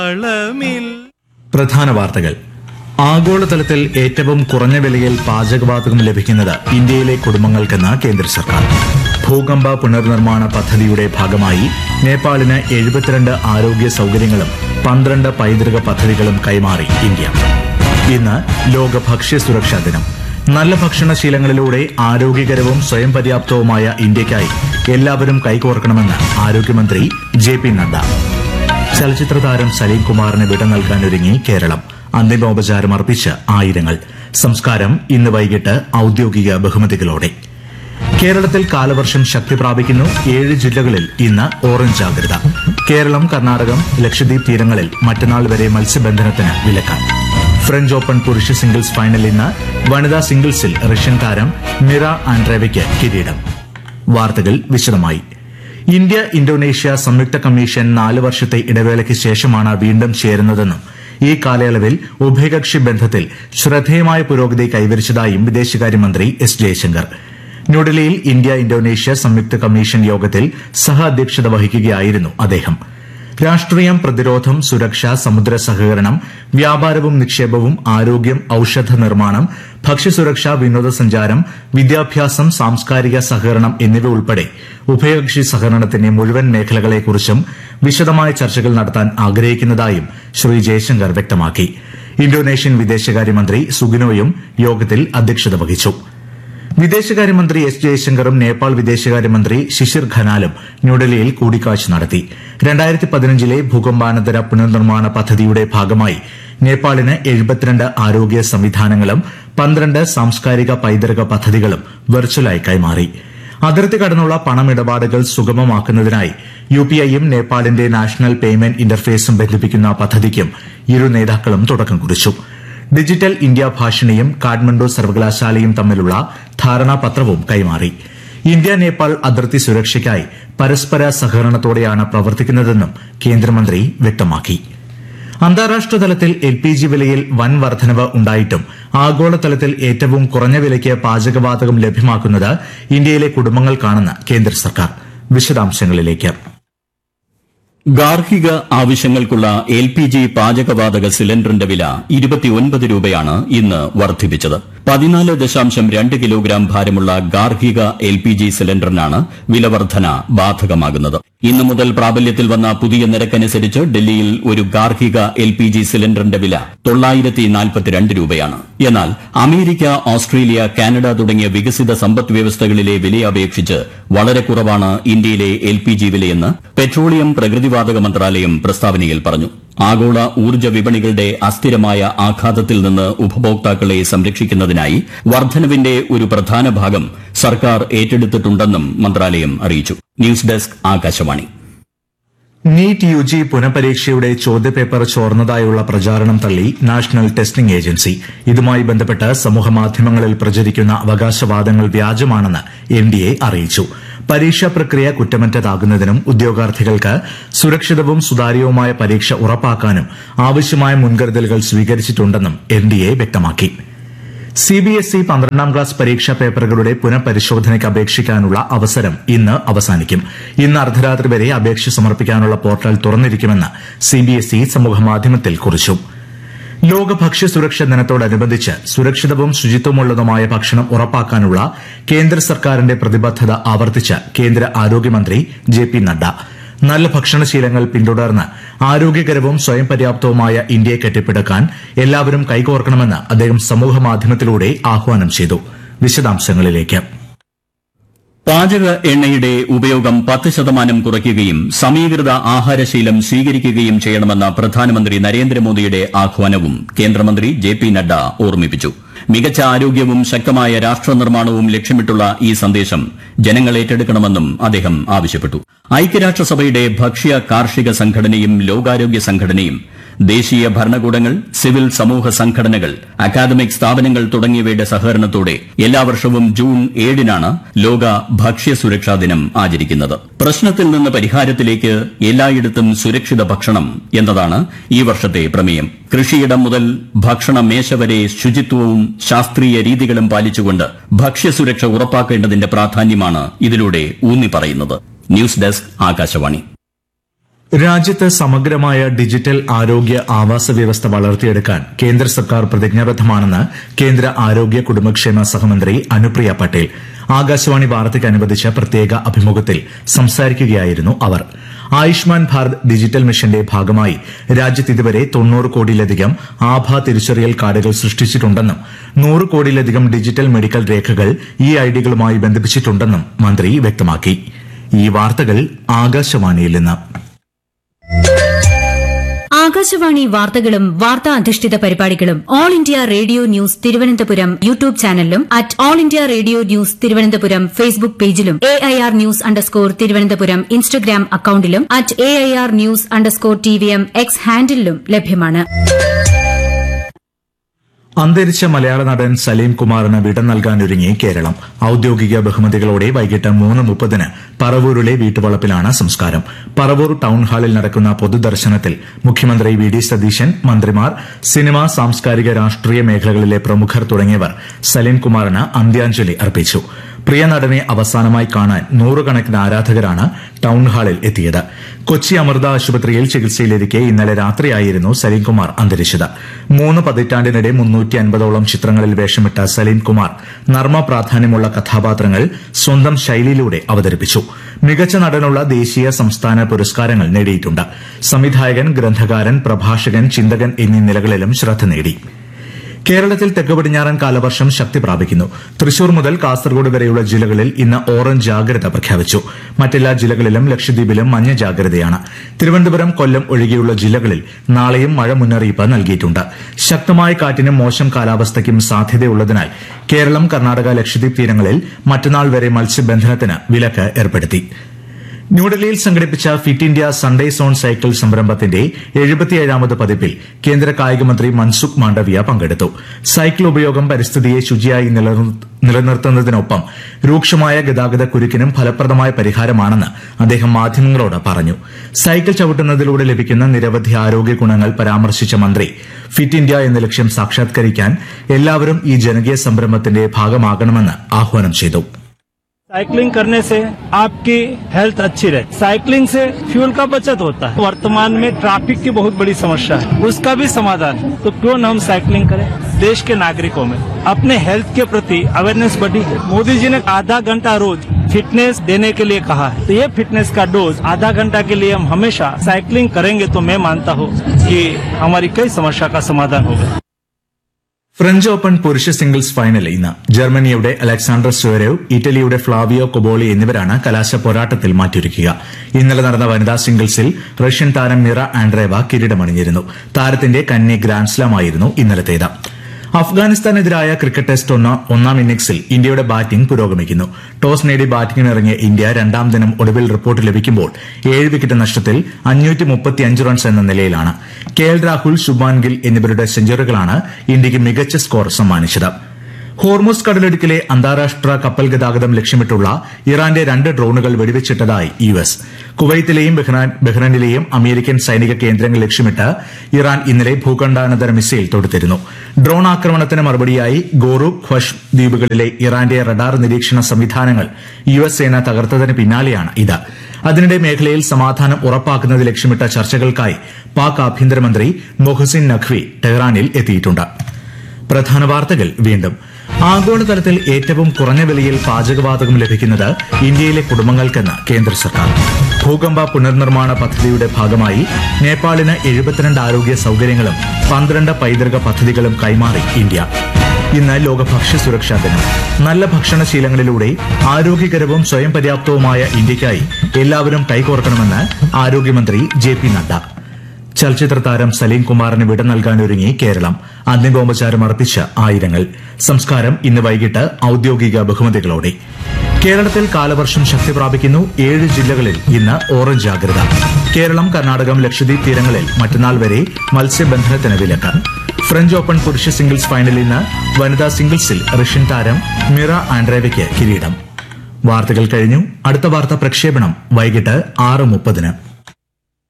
കളമിൽ പ്രധാന വാർത്തകൾ ആഗോളതലത്തിൽ ഏറ്റവും കുറഞ്ഞ വിലയിൽ പാചകവാതകം ലഭിക്കുന്നത് ഇന്ത്യയിലെ കുടുംബങ്ങൾക്കെന്ന് കേന്ദ്ര സർക്കാർ ഭൂകമ്പ പുനർനിർമ്മാണ പദ്ധതിയുടെ ഭാഗമായി നേപ്പാളിന് എഴുപത്തിരണ്ട് ആരോഗ്യ സൌകര്യങ്ങളും പന്ത്രണ്ട് പൈതൃക പദ്ധതികളും കൈമാറി ഇന്ത്യ ഇന്ന് ലോക ഭക്ഷ്യ സുരക്ഷാ ദിനം നല്ല ഭക്ഷണശീലങ്ങളിലൂടെ ആരോഗ്യകരവും സ്വയം പര്യാപ്തവുമായ ഇന്ത്യയ്ക്കായി എല്ലാവരും കൈകോർക്കണമെന്ന് ആരോഗ്യമന്ത്രി ജെ പി നദ്ദ ചലച്ചിത്ര താരം സലീം കുമാറിന് വിട നൽകാനൊരുങ്ങി കേരളം അന്തിമോപചാരം അർപ്പിച്ച് ആയിരങ്ങൾ സംസ്കാരം ഇന്ന് വൈകിട്ട് ഔദ്യോഗിക ബഹുമതികളോടെ കേരളത്തിൽ കാലവർഷം ശക്തി പ്രാപിക്കുന്നു ഏഴ് ജില്ലകളിൽ ഇന്ന് ഓറഞ്ച് ജാഗ്രത കേരളം കർണാടകം ലക്ഷദ്വീപ് തീരങ്ങളിൽ മറ്റന്നാൾ വരെ മത്സ്യബന്ധനത്തിന് വിലക്കാണ് ഫ്രഞ്ച് ഓപ്പൺ പുരുഷ സിംഗിൾസ് ഫൈനൽ ഇന്ന് വനിതാ സിംഗിൾസിൽ റഷ്യൻ താരം മിറ ആൻഡ്രേവയ്ക്ക് കിരീടം വാർത്തകൾ വിശദമായി ഇന്ത്യ ഇന്തോനേഷ്യ സംയുക്ത കമ്മീഷൻ നാല് വർഷത്തെ ഇടവേളയ്ക്ക് ശേഷമാണ് വീണ്ടും ചേരുന്നതെന്നും ഈ കാലയളവിൽ ഉഭയകക്ഷി ബന്ധത്തിൽ ശ്രദ്ധേയമായ പുരോഗതി കൈവരിച്ചതായും വിദേശകാര്യമന്ത്രി എസ് ജയശങ്കർ ന്യൂഡൽഹിയിൽ ഇന്ത്യ ഇന്തോനേഷ്യ സംയുക്ത കമ്മീഷൻ യോഗത്തിൽ സഹ അധ്യക്ഷത വഹിക്കുകയായിരുന്നു അദ്ദേഹം രാഷ്ട്രീയം പ്രതിരോധം സുരക്ഷ സമുദ്ര സഹകരണം വ്യാപാരവും നിക്ഷേപവും ആരോഗ്യം ഔഷധ നിർമ്മാണം ഭക്ഷ്യസുരക്ഷ വിനോദസഞ്ചാരം വിദ്യാഭ്യാസം സാംസ്കാരിക സഹകരണം എന്നിവ ഉൾപ്പെടെ ഉഭയകക്ഷി സഹകരണത്തിന്റെ മുഴുവൻ മേഖലകളെക്കുറിച്ചും വിശദമായ ചർച്ചകൾ നടത്താൻ ആഗ്രഹിക്കുന്നതായും ശ്രീ ജയശങ്കർ വ്യക്തമാക്കി ഇന്തോനേഷ്യൻ വിദേശകാര്യമന്ത്രി സുഗിനോയും യോഗത്തിൽ അധ്യക്ഷത വഹിച്ചു വിദേശകാര്യമന്ത്രി എസ് ജയശങ്കറും നേപ്പാൾ വിദേശകാര്യമന്ത്രി ശിശിർ ഖനാലും ന്യൂഡൽഹിയിൽ കൂടിക്കാഴ്ച നടത്തി രണ്ടായിരത്തി പതിനഞ്ചിലെ ഭൂകമ്പാനന്തര പുനർനിർമ്മാണ പദ്ധതിയുടെ ഭാഗമായി നേപ്പാളിന് എഴുപത്തിരണ്ട് ആരോഗ്യ സംവിധാനങ്ങളും പന്ത്രണ്ട് സാംസ്കാരിക പൈതൃക പദ്ധതികളും വെർച്വലായി കൈമാറി അതിർത്തി കടന്നുള്ള പണമിടപാടുകൾ സുഗമമാക്കുന്നതിനായി യുപിഐയും നേപ്പാളിന്റെ നാഷണൽ പേയ്മെന്റ് ഇന്റർഫേസും ബന്ധിപ്പിക്കുന്ന പദ്ധതിക്കും ഇരു നേതാക്കളും തുടക്കം കുറിച്ചു ഡിജിറ്റൽ ഇന്ത്യ ഭാഷിണിയും കാഠ്മണ്ഡു സർവകലാശാലയും തമ്മിലുള്ള ധാരണാപത്രവും കൈമാറി ഇന്ത്യ നേപ്പാൾ അതിർത്തി സുരക്ഷയ്ക്കായി പരസ്പര സഹകരണത്തോടെയാണ് പ്രവർത്തിക്കുന്നതെന്നും കേന്ദ്രമന്ത്രി വ്യക്തമാക്കി അന്താരാഷ്ട്ര തലത്തിൽ എൽ പി ജി വിലയിൽ വൻ വർധനവ് ഉണ്ടായിട്ടും ആഗോളതലത്തിൽ ഏറ്റവും കുറഞ്ഞ വിലയ്ക്ക് പാചകവാതകം ലഭ്യമാക്കുന്നത് ഇന്ത്യയിലെ കുടുംബങ്ങൾക്കാണെന്ന് കേന്ദ്ര സർക്കാർ വിശദാംശങ്ങളിലേക്ക് ഗാർഹിക ആവശ്യങ്ങൾക്കുള്ള എൽ പി ജി പാചകവാതക സിലിണ്ടറിന്റെ വില ഇരുപത്തിയൊൻപത് രൂപയാണ് ഇന്ന് വർദ്ധിപ്പിച്ചത് പതിനാല് ദശാംശം രണ്ട് കിലോഗ്രാം ഭാരമുള്ള ഗാർഹിക എൽ പി ജി സിലിണ്ടറിനാണ് വില വർധന ബാധകമാകുന്നത് ഇന്നു മുതൽ പ്രാബല്യത്തിൽ വന്ന പുതിയ നിരക്കനുസരിച്ച് ഡൽഹിയിൽ ഒരു ഗാർഹിക എൽ പി ജി സിലിണ്ടറിന്റെ വില തൊള്ളായിരത്തി നാൽപ്പത്തിരണ്ട് രൂപയാണ് എന്നാൽ അമേരിക്ക ഓസ്ട്രേലിയ കാനഡ തുടങ്ങിയ വികസിത സമ്പദ് വ്യവസ്ഥകളിലെ വിലയെ അപേക്ഷിച്ച് വളരെ കുറവാണ് ഇന്ത്യയിലെ എൽ പി ജി വിലയെന്ന് പെട്രോളിയം പ്രകൃതിവാതക മന്ത്രാലയം പ്രസ്താവനയിൽ പറഞ്ഞു ആഗോള ഊർജ്ജ വിപണികളുടെ അസ്ഥിരമായ ആഘാതത്തിൽ നിന്ന് ഉപഭോക്താക്കളെ സംരക്ഷിക്കുന്നതിനായി വർധനവിന്റെ ഒരു പ്രധാന ഭാഗം സർക്കാർ ഏറ്റെടുത്തിട്ടുണ്ടെന്നും മന്ത്രാലയം അറിയിച്ചു news desk Akashvani NEET U G പുനഃപരീക്ഷയുടെ ചോദ്യപേപ്പർ ചോർന്നതായുള്ള പ്രചാരണം തള്ളി നാഷണൽ ടെസ്റ്റിംഗ് ഏജൻസി ഇതുമായി ബന്ധപ്പെട്ട് സമൂഹമാധ്യമങ്ങളിൽ പ്രചരിക്കുന്ന അവകാശവാദങ്ങൾ വ്യാജമാണെന്ന് എൻ ഡി എ അറിയിച്ചു പരീക്ഷാ പ്രക്രിയ കുറ്റമറ്റതാകുന്നതിനും ഉദ്യോഗാർത്ഥികൾക്ക് സുരക്ഷിതവും സുതാര്യവുമായ പരീക്ഷ ഉറപ്പാക്കാനും ആവശ്യമായ മുൻകരുതലുകൾ സ്വീകരിച്ചിട്ടുണ്ടെന്നും എൻ ഡി എ വ്യക്തമാക്കി സിബിഎസ്ഇ പന്ത്രണ്ടാം ക്ലാസ് പരീക്ഷാ പേപ്പറുകളുടെ പുനഃപരിശോധനയ്ക്ക് അപേക്ഷിക്കാനുള്ള അവസരം ഇന്ന് അവസാനിക്കും ഇന്ന് അർദ്ധരാത്രി വരെ അപേക്ഷ സമർപ്പിക്കാനുള്ള പോർട്ടൽ തുറന്നിരിക്കുമെന്ന് സിബിഎസ്ഇ സമൂഹമാധ്യമത്തിൽ കുറിച്ചു ലോക ഭക്ഷ്യ സുരക്ഷാ ദിനത്തോടനുബന്ധിച്ച് സുരക്ഷിതവും ശുചിത്വമുള്ളതുമായ ഭക്ഷണം ഉറപ്പാക്കാനുള്ള കേന്ദ്ര സർക്കാരിന്റെ പ്രതിബദ്ധത ആവർത്തിച്ച് കേന്ദ്ര ആരോഗ്യമന്ത്രി ജെ പി നദ്ദ നല്ല ഭക്ഷണശീലങ്ങൾ പിന്തുടർന്ന് ആരോഗ്യകരവും സ്വയം പര്യാപ്തവുമായ ഇന്ത്യയെ കെട്ടിപ്പടുക്കാൻ എല്ലാവരും കൈകോർക്കണമെന്ന് അദ്ദേഹം സമൂഹമാധ്യമത്തിലൂടെ ആഹ്വാനം ചെയ്തു വിശദാംശങ്ങളിലേക്ക് പാചക എണ്ണയുടെ ഉപയോഗം പത്ത് ശതമാനം കുറയ്ക്കുകയും സമീകൃത ആഹാരശീലം സ്വീകരിക്കുകയും ചെയ്യണമെന്ന പ്രധാനമന്ത്രി നരേന്ദ്രമോദിയുടെ ആഹ്വാനവും കേന്ദ്രമന്ത്രി ജെ പി നദ്ദ ഓർമ്മിപ്പിച്ചു മികച്ച ആരോഗ്യവും ശക്തമായ രാഷ്ട്ര നിർമ്മാണവും ലക്ഷ്യമിട്ടുള്ള ഈ സന്ദേശം ജനങ്ങൾ ഏറ്റെടുക്കണമെന്നും അദ്ദേഹം ആവശ്യപ്പെട്ടു ഐക്യരാഷ്ട്രസഭയുടെ ഭക്ഷ്യ കാർഷിക സംഘടനയും ലോകാരോഗ്യ സംഘടനയും ദേശീയ ഭരണകൂടങ്ങൾ സിവിൽ സമൂഹ സംഘടനകൾ അക്കാദമിക് സ്ഥാപനങ്ങൾ തുടങ്ങിയവയുടെ സഹകരണത്തോടെ എല്ലാ വർഷവും ജൂൺ ഏഴിനാണ് ലോക ഭക്ഷ്യ സുരക്ഷാ ദിനം ആചരിക്കുന്നത് പ്രശ്നത്തിൽ നിന്ന് പരിഹാരത്തിലേക്ക് എല്ലായിടത്തും സുരക്ഷിത ഭക്ഷണം എന്നതാണ് ഈ വർഷത്തെ പ്രമേയം കൃഷിയിടം മുതൽ ഭക്ഷണ മേശ വരെ ശുചിത്വവും ശാസ്ത്രീയ രീതികളും പാലിച്ചുകൊണ്ട് ഭക്ഷ്യസുരക്ഷ ഉറപ്പാക്കേണ്ടതിന്റെ പ്രാധാന്യമാണ് ഇതിലൂടെ ഊന്നി പറയുന്നത് ന്യൂസ് ഡെസ്ക് ആകാശവാണി രാജ്യത്ത് സമഗ്രമായ ഡിജിറ്റൽ ആരോഗ്യ ആവാസ വ്യവസ്ഥ വളർത്തിയെടുക്കാൻ കേന്ദ്ര സർക്കാർ പ്രതിജ്ഞാബദ്ധമാണെന്ന് കേന്ദ്ര ആരോഗ്യ കുടുംബക്ഷേമ സഹമന്ത്രി അനുപ്രിയ പട്ടേൽ ആകാശവാണി വാർത്തയ്ക്ക് അനുവദിച്ച പ്രത്യേക അഭിമുഖത്തിൽ സംസാരിക്കുകയായിരുന്നു അവർ ആയുഷ്മാൻ ഭാരത് ഡിജിറ്റൽ മിഷന്റെ ഭാഗമായി രാജ്യത്ത് ഇതുവരെ തൊണ്ണൂറ് കോടിയിലധികം ആഭ തിരിച്ചറിയൽ കാർഡുകൾ സൃഷ്ടിച്ചിട്ടുണ്ടെന്നും നൂറ് കോടിയിലധികം ഡിജിറ്റൽ മെഡിക്കൽ രേഖകൾ ഈ ഐഡികളുമായി ബന്ധിപ്പിച്ചിട്ടുണ്ടെന്നും മന്ത്രി വ്യക്തമാക്കി ഈ വാർത്തകൾ ആകാശവാണിയിൽ നിന്ന് ആകാശവാണി വാർത്തകളും വാർത്താ അധിഷ്ഠിത പരിപാടികളും all India radio news Thiruvananthapuram YouTube ചാനലിലും at all India radio news Thiruvananthapuram Facebook പേജിലും A I R news underscore Thiruvananthapuram Instagram അക്കൌണ്ടിലും at A I R news underscore T V M X ഹാൻഡിലും ലഭ്യമാണ് അന്തരിച്ച മലയാള നടൻ സലീം കുമാറിന് വിട നൽകാനൊരുങ്ങി കേരളം ഔദ്യോഗിക ബഹുമതികളോടെ വൈകിട്ട് മൂന്ന് മുപ്പതിന് പറവൂരിലെ വീട്ടുവളപ്പിലാണ് സംസ്കാരം പറവൂർ ടൌൺ ഹാളിൽ നടക്കുന്ന പൊതുദർശനത്തിൽ മുഖ്യമന്ത്രി വി ഡി സതീശൻ മന്ത്രിമാർ സിനിമ സാംസ്കാരിക രാഷ്ട്രീയ മേഖലകളിലെ പ്രമുഖർ തുടങ്ങിയവർ സലീം കുമാറിന് അന്ത്യാഞ്ജലി അർപ്പിച്ചു പ്രിയ നടനെ അവസാനമായി കാണാൻ നൂറുകണക്കിന് ആരാധകരാണ് ടൌൺ ഹാളിൽ എത്തിയത് കൊച്ചി അമൃത ആശുപത്രിയിൽ ചികിത്സയിലിരിക്കെ ഇന്നലെ രാത്രിയായിരുന്നു സലീംകുമാർ അന്തരിച്ചത് മൂന്ന് പതിറ്റാണ്ടിനിടെ മുന്നൂറ്റി അൻപതോളം ചിത്രങ്ങളിൽ വേഷമിട്ട സലീംകുമാർ നർമ്മ പ്രാധാന്യമുള്ള കഥാപാത്രങ്ങൾ സ്വന്തം ശൈലിയിലൂടെ അവതരിപ്പിച്ചു മികച്ച നടനുള്ള ദേശീയ സംസ്ഥാന പുരസ്കാരങ്ങൾ നേടിയിട്ടുണ്ട് സംവിധായകൻ ഗ്രന്ഥകാരൻ പ്രഭാഷകൻ ചിന്തകൻ എന്നീ നിലകളിലും ശ്രദ്ധ നേടി കേരളത്തിൽ തെക്ക് പടിഞ്ഞാറൻ കാലവർഷം ശക്തി പ്രാപിക്കുന്നു തൃശൂർ മുതൽ കാസർഗോഡ് വരെയുള്ള ജില്ലകളിൽ ഇന്ന് ഓറഞ്ച് ജാഗ്രത പ്രഖ്യാപിച്ചു മറ്റെല്ലാ ജില്ലകളിലും ലക്ഷദ്വീപിലും മഞ്ഞ ജാഗ്രതയാണ് തിരുവനന്തപുരം കൊല്ലം ഒഴികെയുള്ള ജില്ലകളിൽ നാളെയും മഴ മുന്നറിയിപ്പ് നൽകിയിട്ടുണ്ട് ശക്തമായ കാറ്റിനും മോശം കാലാവസ്ഥയ്ക്കും സാധ്യതയുള്ളതിനാൽ കേരളം കർണാടക ലക്ഷദ്വീപ് തീരങ്ങളിൽ മറ്റന്നാൾ വരെ മത്സ്യബന്ധനത്തിന് വിലക്ക് ഏർപ്പെടുത്തി ന്യൂഡൽഹിയിൽ സംഘടിപ്പിച്ച fit India Sundays on cycle സംരംഭത്തിന്റെ എഴുപത്തിയേഴാമത് പതിപ്പിൽ കേന്ദ്ര കായികമന്ത്രി മൻസുഖ് മാണ്ഡവ്യ പങ്കെടുത്തു സൈക്കിൾ ഉപയോഗം പരിസ്ഥിതിയെ ശുചിയായി നിലനിർ- നിലനിർത്തുന്നതിനൊപ്പം രൂക്ഷമായ ഗതാഗത കുരുക്കിനും ഫലപ്രദമായ പരിഹാരമാണെന്ന് അദ്ദേഹം മാധ്യമങ്ങളോട് പറഞ്ഞു സൈക്കിൾ ചവിട്ടുന്നതിലൂടെ ലഭിക്കുന്ന നിരവധി ആരോഗ്യ ഗുണങ്ങൾ പരാമർശിച്ച മന്ത്രി ഫിറ്റ് ഇന്ത്യ എന്ന ലക്ഷ്യം സാക്ഷാത്കരിക്കാൻ എല്ലാവരും ഈ ജനകീയ സംരംഭത്തിന്റെ ഭാഗമാകണമെന്ന് ആഹ്വാനം ചെയ്തു साइकिलिंग करने से आपकी हेल्थ अच्छी रहती साइकिलिंग से फ्यूल का बचत होता है वर्तमान में ट्रैफिक की बहुत बड़ी समस्या है उसका भी समाधान है तो क्यों न हम साइकिलिंग करें देश के नागरिकों में अपने हेल्थ के प्रति अवेयरनेस बढ़ी है मोदी जी ने आधा घंटा रोज फिटनेस देने के लिए कहा है तो ये फिटनेस का डोज आधा घंटा के लिए हम हमेशा साइकिलिंग करेंगे तो मैं मानता हूँ कि हमारी कई समस्या का समाधान होगा ഫ്രഞ്ച് ഓപ്പൺ പുരുഷ സിംഗിൾസ് ഫൈനൽ ഇന്ന് ജർമ്മനിയുടെ അലക്സാണ്ടർ സ്വരവ് ഇറ്റലിയുടെ ഫ്ലാവിയോ കൊബോളി എന്നിവരാണ് കലാശ പോരാട്ടത്തിൽ മാറ്റൊരുക്കുക ഇന്നലെ നടന്ന വനിതാ സിംഗിൾസിൽ റഷ്യൻ താരം മിറ ആൻഡ്രേവ കിരീടമണിഞ്ഞിരുന്നു താരത്തിന്റെ കന്നി ഗ്രാൻഡ്സ്ലാം ആയിരുന്നു ഇന്നലത്തേത് അഫ്ഗാനിസ്ഥാനെതിരായ ക്രിക്കറ്റ് ടെസ്റ്റ് ഒന്ന- ഒന്നാം ഇന്നിംഗ്സിൽ ഇന്ത്യയുടെ ബാറ്റിംഗ് പുരോഗമിക്കുന്നു ടോസ് നേടി ബാറ്റിംഗിനിറങ്ങിയ ഇന്ത്യ രണ്ടാം ദിനം ഒടുവിൽ റിപ്പോർട്ട് ലഭിക്കുമ്പോൾ ഏഴ് വിക്കറ്റ് നഷ്ടത്തിൽ അഞ്ഞൂറ്റി മുപ്പത്തിയഞ്ച് റൺസ് എന്ന നിലയിലാണ് കെ എൽ രാഹുൽ ശുഭാൻ ഗിൽ എന്നിവരുടെ സെഞ്ചുറികളാണ് ഇന്ത്യയ്ക്ക് മികച്ച സ്കോർ സമ്മാനിച്ചത് ഹോർമോസ് കടലിടുക്കിലെ അന്താരാഷ്ട്ര കപ്പൽ ഗതാഗതം ലക്ഷ്യമിട്ടുള്ള ഇറാന്റെ രണ്ട് ഡ്രോണുകൾ വെടിവെച്ചിട്ടതായി യു എസ് കുവൈത്തിലെയും ബഹ്റാൻ- ബഹ്റൈനിലെയും അമേരിക്കൻ സൈനിക കേന്ദ്രങ്ങൾ ലക്ഷ്യമിട്ട് ഇറാൻ ഇന്നലെ ഭൂഖണ്ഡാനന്തര മിസൈൽ തൊടുത്തിരുന്നു ഡ്രോൺ ആക്രമണത്തിന് മറുപടിയായി ഗോറു ഖ്വഷ് ദ്വീപുകളിലെ ഇറാന്റെ റഡാർ നിരീക്ഷണ സംവിധാനങ്ങൾ യു എസ് സേന തകർത്തതിന് പിന്നാലെയാണ് ഇത് അതിനിടെ മേഖലയിൽ സമാധാനം ഉറപ്പാക്കുന്നത് ലക്ഷ്യമിട്ട ചർച്ചകൾക്കായി പാക് ആഭ്യന്തരമന്ത്രി മൊഹസിൻ നഖ്വി ടെഹ്റാനിൽ എത്തിയിട്ടുണ്ട് പ്രധാന വാർത്തകൾ വീണ്ടും ആഗോളതലത്തിൽ ഏറ്റവും കുറഞ്ഞ വിലയിൽ പാചകവാതകം ലഭിക്കുന്നത് ഇന്ത്യയിലെ കുടുംബങ്ങൾക്കെന്ന് കേന്ദ്ര സർക്കാർ ഭൂകമ്പ പുനർനിർമ്മാണ പദ്ധതിയുടെ ഭാഗമായി നേപ്പാളിന് എഴുപത്തിരണ്ട് ആരോഗ്യ സൌകര്യങ്ങളും പന്ത്രണ്ട് പൈതൃക പദ്ധതികളും കൈമാറി ഇന്ത്യ ഇന്ന് ലോക ഭക്ഷ്യ സുരക്ഷാ ദിനം നല്ല ഭക്ഷണശീലങ്ങളിലൂടെ ആരോഗ്യകരവും സ്വയം പര്യാപ്തവുമായ ഇന്ത്യയ്ക്കായി എല്ലാവരും കൈകോർക്കണമെന്ന് ആരോഗ്യമന്ത്രി ജെ പി നദ്ദ ചലച്ചിത്ര താരം സലീം കുമാറിന് വിട നൽകാനൊരുങ്ങി കേരളം അന്തിമോപചാരം അർപ്പിച്ച ആയിരങ്ങൾ സംസ്കാരം ഇന്ന് വൈകിട്ട് ഔദ്യോഗിക ബഹുമതികളോടെ കേരളത്തിൽ കാലവർഷം ശക്തി പ്രാപിക്കുന്നു ഏഴ് ജില്ലകളിൽ ഇന്ന് ഓറഞ്ച് ജാഗ്രത കേരളം കർണാടകം ലക്ഷദ്വീപ് തീരങ്ങളിൽ മറ്റന്നാൾ വരെ മത്സ്യബന്ധനത്തിന് വിലക്ക് ഫ്രഞ്ച് ഓപ്പൺ പുരുഷ സിംഗിൾസ് ഫൈനലിൽ ഇന്ന് വനിതാ സിംഗിൾസിൽ റഷ്യൻ താരം മിറ ആൻഡ്രേവയ്ക്ക് കിരീടം വാർത്തകൾ കഴിഞ്ഞു അടുത്ത വാർത്ത പ്രക്ഷേപണം വൈകിട്ട് ആറ് മുപ്പതിന്